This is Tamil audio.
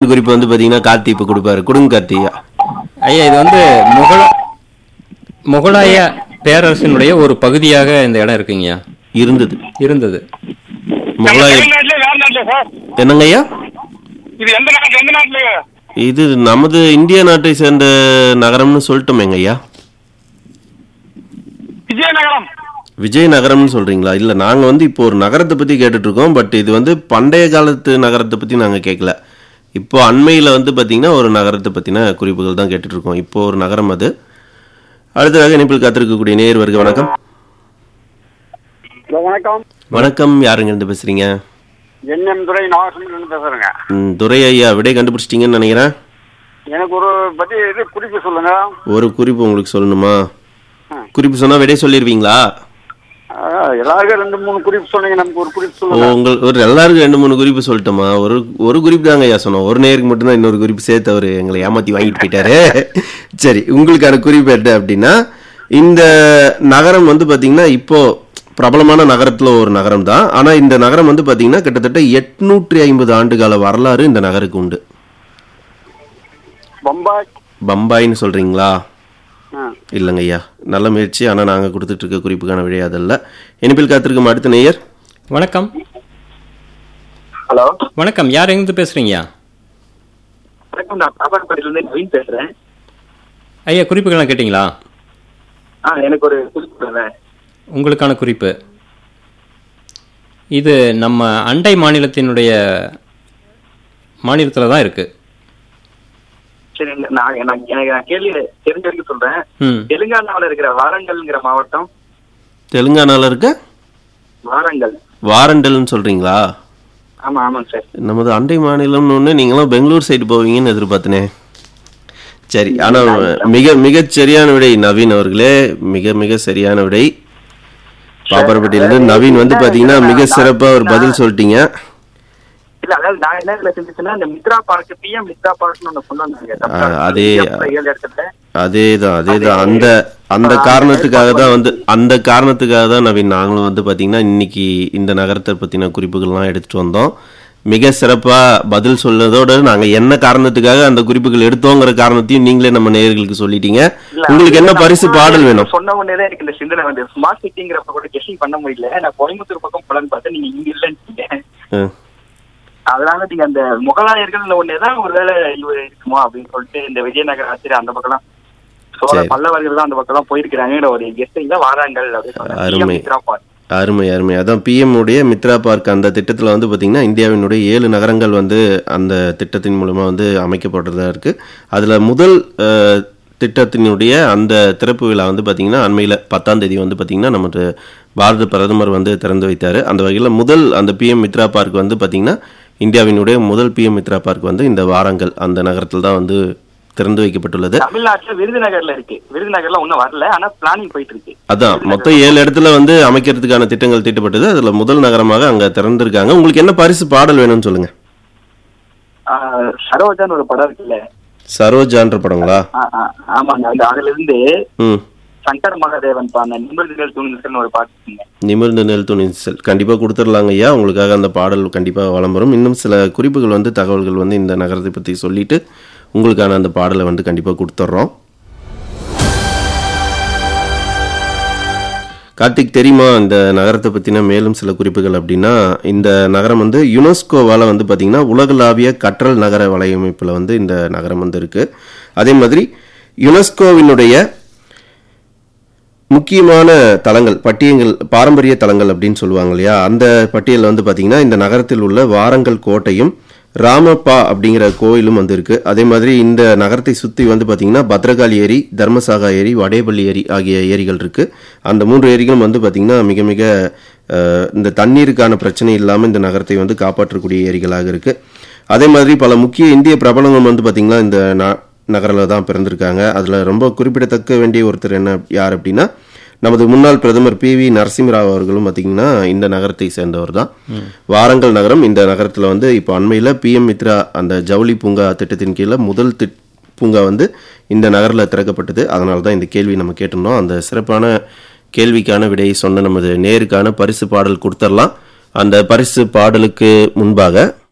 அடுத்த குறிப்பு வந்து பாத்தீங்கன்னா கார்த்தி இப்ப கொடுப்பாரு கொடுங்க கார்த்தியா ஐயா இது வந்து முகல முகலாய பேரரசினுடைய ஒரு பகுதியாக இந்த இடம் இருக்குங்கய்யா இருந்தது இருந்தது முகலாய தமிழ்நாட்டிலே வேற நாட்டுல சார் என்னங்க ஐயா இது எந்த நாட்டு எந்த நாட்டுல இது நமது இந்திய நாட்டை சேர்ந்த நகரம்னு சொல்லிட்டோமேங்க ஐயா விஜயநகரம் விஜயநகரம்னு சொல்றீங்களா இல்ல நாங்க வந்து இப்போ ஒரு நகரத்தை பத்தி கேட்டுட்டு இருக்கோம் பட் இது வந்து பண்டைய காலத்து நகரத்தை பத்தி நாங்க கேட்கல இப்போ அண்மையில வந்து பாத்தீங்கன்னா ஒரு நகரத்தை பத்தின குறிப்புகள் தான் கேட்டுட்டு இருக்கோம் இப்போ ஒரு நகரம் அது அடுத்ததாக இணைப்பில் காத்திருக்கக்கூடிய நேர் வருக வணக்கம் ஹலோ வணக்கம் வணக்கம் யாருங்க இருந்து பேசுறீங்க என்எம் துறை நாகசந்திரன் பேசுறேங்க ம், துரை ஐயா விடை கண்டுபிடிச்சிட்டீங்கன்னு நினைக்கிறேன் எனக்கு ஒரு பத்தி இது குறிப்பு சொல்லுங்க ஒரு குறிப்பு உங்களுக்கு சொல்லணுமா ம். குறிப்பு சொன்னா விடை சொல்லிடுவீங்களா ஆ, எல்லாருக்கும் ரெண்டு மூணு குறிப்பு சொன்னீங்க நமக்கு ஒரு குறிப்பு ஓ, சொல்லுங்க உங்கள் ஒரு எல்லாருக்கும் ரெண்டு மூணு குறிப்பு சொல்லட்டுமா ஒரு ஒரு குறிப்பு தாங்க ஐயா சொன்னோம் ஒரு நேருக்கு மட்டும்தான் இன்னொரு குறிப்பு சேர்த்து அவர் எங்களை ஏமாத்தி வாங்கிட்டு போயிட்டாரு சரி உங்களுக்கான குறிப்பு என்ன அப்படின்னா இந்த நகரம் வந்து பாத்தீங்கன்னா இப்போ பிரபலமான நகரத்துல ஒரு நகரம் தான் ஆனா இந்த நகரம் வந்து பாத்தீங்கன்னா கிட்டத்தட்ட எட்நூற்றி ஐம்பது ஆண்டுகால வரலாறு இந்த நகருக்கு உண்டு பம்பாய் பம்பாய்ன்னு சொல்றீங்களா ஆ. இல்லைங்க ஐயா நல்ல முயற்சி ஆனா நாங்க கொடுத்துட்டு இருக்க குறிப்புக்கான விடை அதல்ல இனிப்பில் காத்திருக்கும் அடுத்த நேயர் வணக்கம் ஹலோ வணக்கம் யார் எங்கிருந்து பேசுறீங்கய்யா வணக்கம் நான் பாப்பான்பட்டியில இருந்து நவீன் பேசுறேன் ஐயா குறிப்புகள்லாம் கேட்டிங்களா ஆ எனக்கு ஒரு குறிப்பு உங்களுக்கான குறிப்பு இது நம்ம அண்டை மாநிலத்தினுடைய மாநிலத்தில் தான் இருக்கு சரி இல்ல, நான் எனக்கு எனக்கு நான் கேள்வி தெரிஞ்ச வரைக்கும் சொல்றேன் ம் தெலுங்கானாவுல இருக்கிற வாரங்கல்ங்கிற மாவட்டம் தெலுங்கானால இருக்க வாரங்கல் வாரண்டல்னு சொல்றீங்களா ஆமா ஆமாங்க சார் நமது அண்டை மாநிலம்னு ஒன்று நீங்களும் பெங்களூர் சைடு போவீங்கன்னு எதிர்பார்த்தனே சரி ஆனா மிக மிக சரியான விடை நவீன் அவர்களே மிக மிக சரியான விடை பாப்பரப்பட்டியிலிருந்து நவீன் வந்து பாத்தீங்கன்னா மிக சிறப்பா ஒரு பதில் சொல்லிட்டீங்க இல்ல அதாவது நான் என்ன இதுல செஞ்சுச்சுன்னா இந்த மித்ரா பார்க் பிஎம் மித்ரா பார்க்னு ஒண்ணு கொண்டு வந்தாங்க தமிழ்நாட்டுல. அதே- இந்தியாவுல ஏழு இடத்துல அதேதான் அதேதான் அந்த அந்த காரணத்துக்காக தான் வந்து அந்த காரணத்துக்காக தான் நவீன் நாங்களும் வந்து பாத்தீங்கன்னா இன்னைக்கு இந்த நகரத்தை பத்தின குறிப்புகள்லாம் எடுத்துட்டு வந்தோம் மிக சிறப்பா பதில் சொன்னதோட நாங்க என்ன காரணத்துக்காக அந்த குறிப்புகள் எடுத்தோங்கிற காரணத்தையும் நீங்களே நம்ம நேயர்களுக்கு சொல்லிட்டீங்க இல்ல, உங்களுக்கு என்ன நான் பரிசு முன்னாடி பாடல் வேணும் சொன்ன உடனே தான் எனக்கு இந்த சிந்தனை வந்து ஸ்மார்ட் சிட்டிங்கிறப்ப கூட கெஸ்டிங் பண்ண முடியல நான் கோயம்புத்தூர் பக்கம் போலன்னு பார்த்தேன் நீங்க இங்க இல்லைன்னு ம். அதனால நீங்க அந்த முகலாயர்கள் ஒன்னேதான் ஒருவேளை இவர் இருக்குமா அப்படின்னு சொல்லிட்டு இந்த விஜயநகர ஆசிரியர் அந்த பக்கம் சோழ சரி. பல்லவர்கள் தான் அந்த பக்கம் போயிருக்கிறாங்க ஒரு கெஸ்டிங் தான் வாராங்கள் அப்படின்னு சொன்னாங்க. அருமை. PM Mitra park. அருமை அருமை அதான் பிஎம் உடைய மித்ரா பார்க் அந்த திட்டத்தில் வந்து பார்த்தீங்கன்னா இந்தியாவினுடைய ஏழு நகரங்கள் வந்து அந்த திட்டத்தின் மூலமா வந்து அமைக்கப்படுறதா இருக்கு அதுல முதல் அஹ், திட்டத்தினுடைய அந்த திறப்பு விழா வந்து பார்த்தீங்கன்னா அண்மையில் பத்தாம் தேதி வந்து பார்த்தீங்கன்னா நமது பாரத பிரதமர் வந்து திறந்து வைத்தார் அந்த வகையில் முதல் அந்த பிஎம் மித்ரா பார்க் வந்து பார்த்தீங்கன்னா இந்தியாவினுடைய முதல் பிஎம் மித்ரா பார்க் வந்து இந்த வாரங்கள் அந்த நகரத்தில் தான் வந்து திறந்து வைக்கப்பட்டுள்ளது தமிழ்நாட்டுல விருதுநகர்ல இருக்கு விருதுநகர்ல ஒண்ணும் வரல ஆனா பிளானிங் போயிட்டு இருக்கு அதான் மொத்தம் ஏழு இடத்துல வந்து அமைக்கிறதுக்கான திட்டங்கள் தீட்டப்பட்டது அதுல முதல் நகரமாக அங்க திறந்திருக்காங்க உங்களுக்கு என்ன பரிசு பாடல் வேணும்னு சொல்லுங்க ஆஹ் சரோஜான்னு ஒரு படம் இருக்குல்ல சரோஜான்ற படங்களா ஆ- ஆ- ஆமாங்க அந்த அதுல இருந்து ம் சங்கர் மகாதேவன் பாடின நிமிர்ந்துகள் தூணுங்கள்னு ஒரு பாட்டு இருக்குங்க நிமிர்ந்த நெல் துணிச்சல் கண்டிப்பா கொடுத்துடலாங்க ஐயா உங்களுக்காக அந்த பாடல் கண்டிப்பா வலம் வரும் இன்னும் சில குறிப்புகள் வந்து தகவல்கள் வந்து இந்த நகரத்தை பத்தி சொல்லிட்டு உங்களுக்கான அந்த பாடலை வந்து கண்டிப்பா கொடுத்துட்றோம் கார்த்திக் தெரியுமா இந்த நகரத்தை பற்றின மேலும் சில குறிப்புகள் அப்படின்னா இந்த நகரம் வந்து யுனெஸ்கோவால் வந்து பார்த்திங்கன்னா உலகளாவிய கற்றல் நகர வலையமைப்பில் வந்து இந்த நகரம் வந்து இருக்குது அதே மாதிரி யுனெஸ்கோவினுடைய முக்கியமான தலங்கள் பட்டியங்கள் பாரம்பரிய தலங்கள் அப்படின்னு சொல்லுவாங்க இல்லையா அந்த பட்டியலில் வந்து பார்த்தீங்கன்னா இந்த நகரத்தில் உள்ள வாரங்கல் கோட்டையும் ராமப்பா அப்படிங்கிற கோயிலும் வந்து இருக்கு அதே மாதிரி இந்த நகரத்தை சுற்றி வந்து பார்த்தீங்கன்னா பத்ரகாளி ஏரி தர்மசாகா ஏரி வடேபள்ளி ஏரி ஆகிய ஏரிகள் இருக்கு அந்த மூன்று ஏரிகளும் வந்து பார்த்தீங்கன்னா மிக மிக அஹ், இந்த தண்ணீருக்கான பிரச்சனை இல்லாமல் இந்த நகரத்தை வந்து காப்பாற்றக்கூடிய ஏரிகளாக இருக்கு அதே மாதிரி பல முக்கிய இந்திய பிரபலங்கள் வந்து பார்த்தீங்கன்னா இந்த ந- நகரில் தான் பிறந்திருக்காங்க அதில் ரொம்ப குறிப்பிடத்தக்க வேண்டிய ஒருத்தர் என்ன யார் அப்படின்னா நமது முன்னாள் பிரதமர் பி வி நரசிம்மராவ் அவர்களும் பார்த்தீங்கன்னா இந்த நகரத்தை சேர்ந்தவர் தான் வாரங்கல் நகரம் இந்த நகரத்தில் வந்து இப்போ அண்மையில் பிஎம் மித்ரா அந்த ஜவுளி பூங்கா திட்டத்தின் கீழே முதல் திட் பூங்கா வந்து இந்த நகரில் திறக்கப்பட்டது அதனால தான் இந்த கேள்வி நம்ம கேட்டிருந்தோம் அந்த சிறப்பான கேள்விக்கான விடையை சொன்ன நமது நேருக்கான பரிசு பாடல் கொடுத்துடலாம் அந்த பரிசு பாடலுக்கு முன்பாக